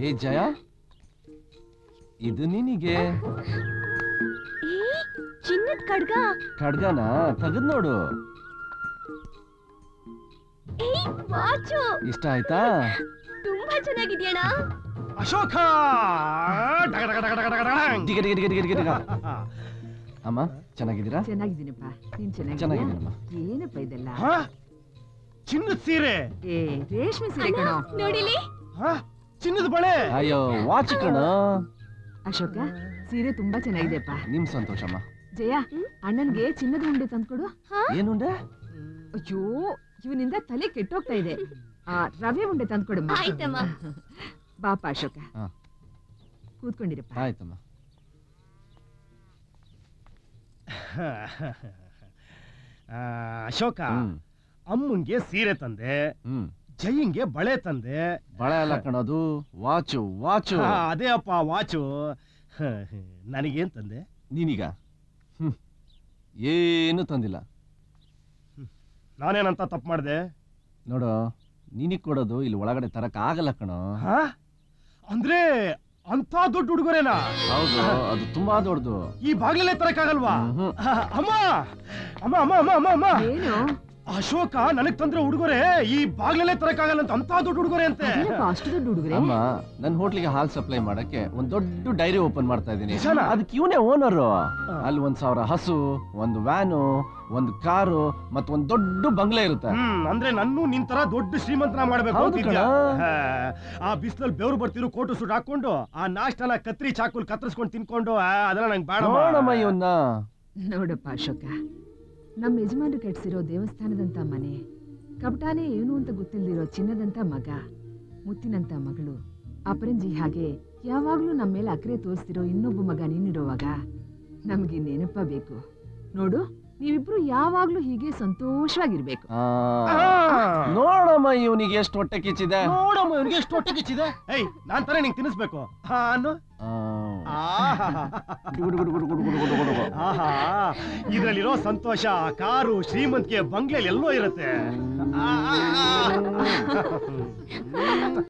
ಏ ಜಯ ಇದು ನಿನಗೆ ಏ ಚಿನ್ನದ ಖಡ್ಗ ಖಡ್ಗನ ತೆಗೆದ್ ನೋಡು ಏಯ್ ವಾಚು ಇಷ್ಟ ಆಯ್ತಾ ತುಂಬಾ ಚೆನ್ನಾಗಿದ್ಯಣ್ಣ ಅಶೋಕ ಡಗ ಡಗ ಡಗ ಡಗ ಡಗ ಡಗ. ಡಿಗ ಡಿಗ ಡಿಗ ಡಿಗ ಡಿಗ ಡಿಗ. ಅಮ್ಮ ಚೆನ್ನಾಗಿದ್ದೀರಾ ಚೆನ್ನಾಗಿದ್ದೀನಪ್ಪ ನೀನ್ ಚೆನ್ನಾಗಿದ್ದೀಯಾ ಚೆನ್ನಾಗಿದ್ದೀನಮ್ಮ ಏನಪ್ಪ ಇದೆಲ್ಲ ಹಾ? ಚಿನ್ನದ ಸೀರೆ ಏ ರೇಷ್ಮೆ ಸೀರೆ ಕಣೋ ನೋಡಿಲಿ ಹಾ? ಚಿನ್ನದ ಬಳೆ ಅಯ್ಯೋ ವಾಚ್ ಕಣ ಅಶೋಕ ಸೀರೆ ತುಂಬಾ ಚೆನ್ನಾಗಿದೆಯಪ್ಪ ನಿಮ್ ಸಂತೋಷಮ್ಮ ಜಯ ಅಣ್ಣನ್ಗೆ ಚಿನ್ನದ ಉಂಡೆ ತಂದ್ಕೊಡು ಏನುಂಡೆ ಅಯ್ಯೋ ಇವನಿಂದ ತಲೆ ಕೆಟ್ಟೋಗ್ತಾ ಇದೆ ಆ ರವೆ ಉಂಡೆ ತಂದ್ಕೊಡಮ್ಮ ಆಯ್ತಮ್ಮ. ಬಾಪ ಅಶೋಕ ಹಾ. ಕೂತ್ಕೊಂಡಿರಪ್ಪ ಆಯ್ತಮ್ಮ ಆ, ಅಶೋಕ ಹ್ಮ್ ಅಮ್ಮಂಗೆ ಸೀರೆ ತಂದೆ ಹ್ಮ್ ಜಯ್ಯಂಗೆ ಬಳೆ ತಂದೆ ಬಳೆ ಎಲ್ಲ ಕಣೋದು ವಾಚು ವಾಚು ಹಾ, ಅದೇ ಅಪ್ಪ ವಾಚು ಹ, ನನಗೇನ್ ತಂದೆ ನೀನೀಗ ಹ್ಮ್ ಏನು ತಂದಿಲ್ಲ ನಾನೇನಂತ ತಪ್ಪು ಮಾಡಿದೆ ನೋಡು ನಿನಗ್ ಕೊಡೋದು ಇಲ್ಲಿ ಒಳಗಡೆ ತರಕ್ ಆಗಲ್ಲ ಕಣೋ ಅಂದ್ರೆ ಅಂತ ದೊಡ್ಡ ಹುಡುಗರೇನಾ ಹೌದು ಅದು ತುಂಬಾ ದೊಡ್ಡದು ಈ ಬಾಗ್ಲಲ್ಲೇ ತರಕ್ಕಾಗಲ್ವಾ ಮ್ಹೂ. ಅಮ್ಮ ಅಮ್ಮ ಅಮ್ಮ ಅಮ್ಮ ಅಮ್ಮ ಅಮ್ಮ ಏನು ಅಶೋಕ ನನಗ್ ತಂದ್ರೆ ಹುಡುಗರೆ ಈ ಬಾಗ್ಲಲ್ಲೇ ತರಕ್ಕಾಗಲ್ಲ ಅಂತ ಅಂತ ದೊಡ್ಡ ಹುಡುಗರೆ ಅಂತೆ ಅದೇನಪ್ಪ ಅಷ್ಟು ದೊಡ್ಡ ಹುಡುಗ್ರೆ ಅಮ್ಮ ನನ್ ಹೋಟ್ಲಿಗೆ ಹಾಲ್ ಸಪ್ಲೈ ಮಾಡಕ್ಕೆ ಒಂದ್ ದೊಡ್ಡ ಡೈರಿ ಓಪನ್ ಮಾಡ್ತಾ ಇದ್ದೀನಿ ನಿಜನಾ? ಅದಕ್ಕೆ ಇವನೇ ಓನರು ಅಲ್ಲಿ ಒಂದ್ ಸಾವಿರ ಹಸು ಒಂದು ವ್ಯಾನು ಒಂದು ಕಾರು ಮತ್ ಒಂದ್ ದೊಡ್ಡ ಬಂಗ್ಲೆ ಇರುತ್ತೆ ಹ್ಮ್ ಅಂದ್ರೆ ನನ್ನೂ ನಿನ್ ತರ ದೊಡ್ಡ ಶ್ರೀಮಂತನ ಮಾಡ್ಬೇಕು ಹೌದು ಅಂತಿದ್ಯಾ? ಕಣ. ಹಾ, ಆ ಬಿಸಿಲಲ್ಲಿ ಬೆವರು ಬರ್ತಿರೋ ಕೋಟು ಸುಟ್ ಹಾಕೊಂಡು ಆ ನಾಷ್ಟನ ಕತ್ರಿ ಚಾಕುಲ್ ಕತ್ತರಿಸ್ಕೊಂಡು ತಿನ್ಕೊಂಡು ಆ, ಅದೆಲ್ಲ ನಂಗೆ ಬೇಡ ನೋಡಮ್ಮ ಇವನ್ನ ನೋಡಪ್ಪ ಅಶೋಕ ನಮ್ಮ ಯಜಮಾನ್ರು ಕಟ್ಸಿರೋ ದೇವಸ್ಥಾನದಂತ ಮನೆ ಕಪಟಾನೇ ಏನು ಅಂತ ಗೊತ್ತಿಲ್ದಿರೋ ಚಿನ್ನದಂತ ಮಗ ಮುತ್ತಿನಂತ ಮಗಳು ಅಪರಂಜಿ ಹಾಗೆ ಯಾವಾಗ್ಲೂ ನಮ್ಮ ಮೇಲೆ ಅಕ್ರೆ ತೋರಿಸ್ತಿರೋ ಇನ್ನೊಬ್ಬ ಮಗ ನೀನಿರೋವಾಗ ನಮ್ಗೆ ನೆನಪ ಬೇಕು ನೋಡು ನೀವಿಬ್ರು ಯಾವಾಗ್ಲೂ ಹೀಗೆ ಸಂತೋಷವಾಗಿರ್ಬೇಕು ಆ, ನೋಡಮ್ಮ ಇವನಿಗೆ ಎಷ್ಟು ಹೊಟ್ಟೆ ಕಿಚ್ಚಿದೆ ನೋಡಮ್ಮ ಇವನಿಗೆ ಎಷ್ಟು ಹೊಟ್ಟೆ ಕಿಚ್ಚಿದೆ ಏಯ್ ನಾನ್ ತಾನೇ ನಿಂಗೆ ತಿನ್ನಿಸ್ಬೇಕು ಹಾ ಅನ್ನು ಆ, ಆಹಾ. ಗುಡು ಗುಡು ಗುಡು ಗುಡು ಗುಡು ಗುಡು ಗುಡು ಗುಡು. ಆಹಾ ಇದ್ರಲ್ಲಿರೋ ಸಂತೋಷ ಕಾರು ಶ್ರೀಮಂತಿಕೆ ಬಂಗ್ಲೆಯಲ್ಲಿ ಎಲ್ಲೋ ಇರುತ್ತೆ ಆ, ಆ, ಆ.